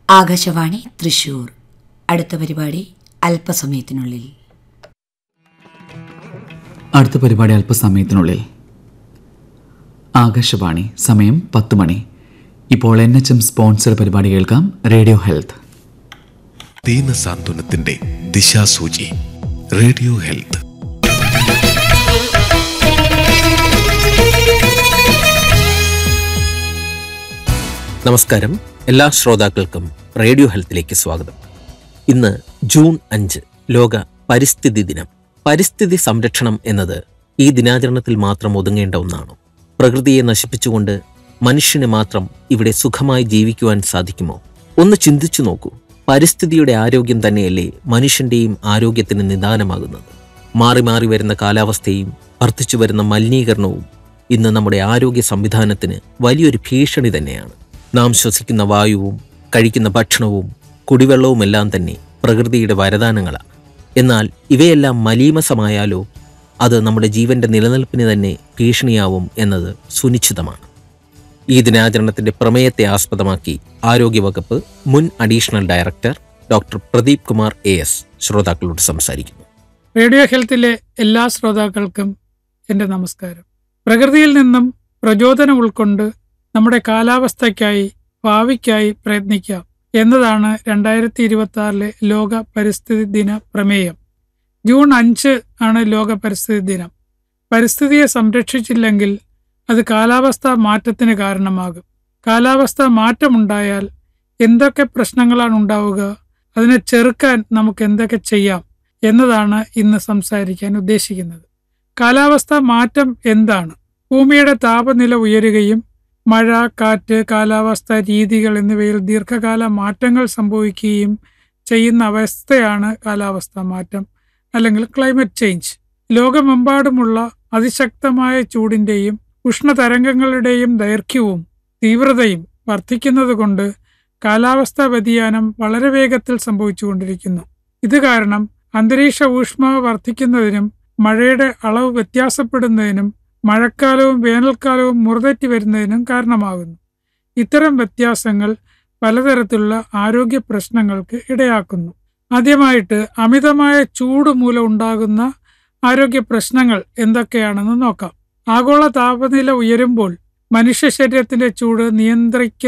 ആകാശവാണി തൃശൂർ അടുത്ത പരിപാടി അല്പസമയത്തിനുള്ളിൽ അടുത്ത പരിപാടി അല്പസമയത്തിനുള്ളിൽ ആകാശവാണി സമയം പത്ത് മണി ഇപ്പോൾ എൻ എച്ച് എം സ്പോൺസർ പരിപാടി കേൾക്കാം റേഡിയോ ഹെൽത്ത് ദീനസാന്ത്വനത്തിന്റെ ദിശാസൂചി റേഡിയോ ഹെൽത്ത് നമസ്കാരം എല്ലാ ശ്രോതാക്കൾക്കും റേഡിയോ ഹെൽത്തിലേക്ക് സ്വാഗതം ഇന്ന് ജൂൺ അഞ്ച് ലോക പരിസ്ഥിതി ദിനം പരിസ്ഥിതി സംരക്ഷണം എന്നത് ഈ ദിനാചരണത്തിൽ മാത്രം ഒതുങ്ങേണ്ട ഒന്നാണ് പ്രകൃതിയെ നശിപ്പിച്ചുകൊണ്ട് മനുഷ്യന് മാത്രം ഇവിടെ സുഖമായി ജീവിക്കുവാൻ സാധിക്കുമോ ഒന്ന് ചിന്തിച്ചു നോക്കൂ പരിസ്ഥിതിയുടെ ആരോഗ്യം തന്നെയല്ലേ മനുഷ്യന്റെയും ആരോഗ്യത്തിന് നിദാനമാകുന്നത് മാറി മാറി വരുന്ന കാലാവസ്ഥയും വർദ്ധിച്ചു വരുന്ന മലിനീകരണവും ഇന്ന് നമ്മുടെ ആരോഗ്യ സംവിധാനത്തിന് വലിയൊരു ഭീഷണി തന്നെയാണ് നാം ശ്വസിക്കുന്ന വായുവും കഴിക്കുന്ന ഭക്ഷണവും കുടിവെള്ളവുമെല്ലാം തന്നെ പ്രകൃതിയുടെ വരദാനങ്ങളാണ് എന്നാൽ ഇവയെല്ലാം മലീമസമായാലോ അത് നമ്മുടെ ജീവന്റെ നിലനിൽപ്പിന് തന്നെ ഭീഷണിയാവും എന്നത് സുനിശ്ചിതമാണ് ഈ ദിനാചരണത്തിന്റെ പ്രമേയത്തെ ആസ്പദമാക്കി ആരോഗ്യവകുപ്പ് മുൻ additional director doctor Pradeep Kumar A S ശ്രോതാക്കളോട് സംസാരിക്കുന്നു റേഡിയോ ഹെൽത്തിലെ എല്ലാ ശ്രോതാക്കൾക്കും എൻ്റെ നമസ്കാരം പ്രകൃതിയിൽ നിന്നും പ്രചോദനം ഉൾക്കൊണ്ട് നമ്മുടെ കാലാവസ്ഥയ്ക്കായി ഭാവിക്കായി പ്രയത്നിക്കാം എന്നതാണ് രണ്ടായിരത്തി ഇരുപത്തി ആറിലെ ലോക പരിസ്ഥിതി ദിന പ്രമേയം ജൂൺ അഞ്ച് ആണ് ലോക പരിസ്ഥിതി ദിനം പരിസ്ഥിതിയെ സംരക്ഷിച്ചില്ലെങ്കിൽ അത് കാലാവസ്ഥാ മാറ്റത്തിന് കാരണമാകും കാലാവസ്ഥാ മാറ്റമുണ്ടായാൽ എന്തൊക്കെ പ്രശ്നങ്ങളാണ് ഉണ്ടാവുക അതിനെ ചെറുക്കാൻ നമുക്ക് എന്തൊക്കെ ചെയ്യാം എന്നതാണ് ഇന്ന് സംസാരിക്കാൻ ഉദ്ദേശിക്കുന്നത് കാലാവസ്ഥാ മാറ്റം എന്താണ് ഭൂമിയുടെ താപനില ഉയരുകയും മഴ കാറ്റ് കാലാവസ്ഥാ രീതികൾ എന്നിവയിൽ ദീർഘകാല മാറ്റങ്ങൾ സംഭവിക്കുകയും ചെയ്യുന്ന അവസ്ഥയാണ് കാലാവസ്ഥാ മാറ്റം അല്ലെങ്കിൽ ക്ലൈമറ്റ് ചേഞ്ച് ലോകമെമ്പാടുമുള്ള അതിശക്തമായ ചൂടിന്റെയും ഉഷ്ണതരംഗങ്ങളുടെയും ദൈർഘ്യവും തീവ്രതയും വർദ്ധിക്കുന്നതുകൊണ്ട് കാലാവസ്ഥാ വ്യതിയാനം വളരെ വേഗത്തിൽ സംഭവിച്ചുകൊണ്ടിരിക്കുന്നു ഇത് കാരണം അന്തരീക്ഷ ഊഷ്മാവ് വർദ്ധിക്കുന്നതിനും മഴയുടെ അളവ് വ്യത്യാസപ്പെടുന്നതിനും മഴക്കാലവും വേനൽക്കാലവും മുറതെറ്റി വരുന്നതിനും കാരണമാകുന്നു ഇത്തരം വ്യത്യാസങ്ങൾ പലതരത്തിലുള്ള ആരോഗ്യ പ്രശ്നങ്ങൾക്ക് ഇടയാക്കുന്നു ആദ്യമായിട്ട് അമിതമായ ചൂട് മൂലം ഉണ്ടാകുന്ന ആരോഗ്യ പ്രശ്നങ്ങൾ എന്തൊക്കെയാണെന്ന് നോക്കാം ആഗോള താപനില ഉയരുമ്പോൾ മനുഷ്യ ശരീരത്തിന്റെ ചൂട് നിയന്ത്രിക്ക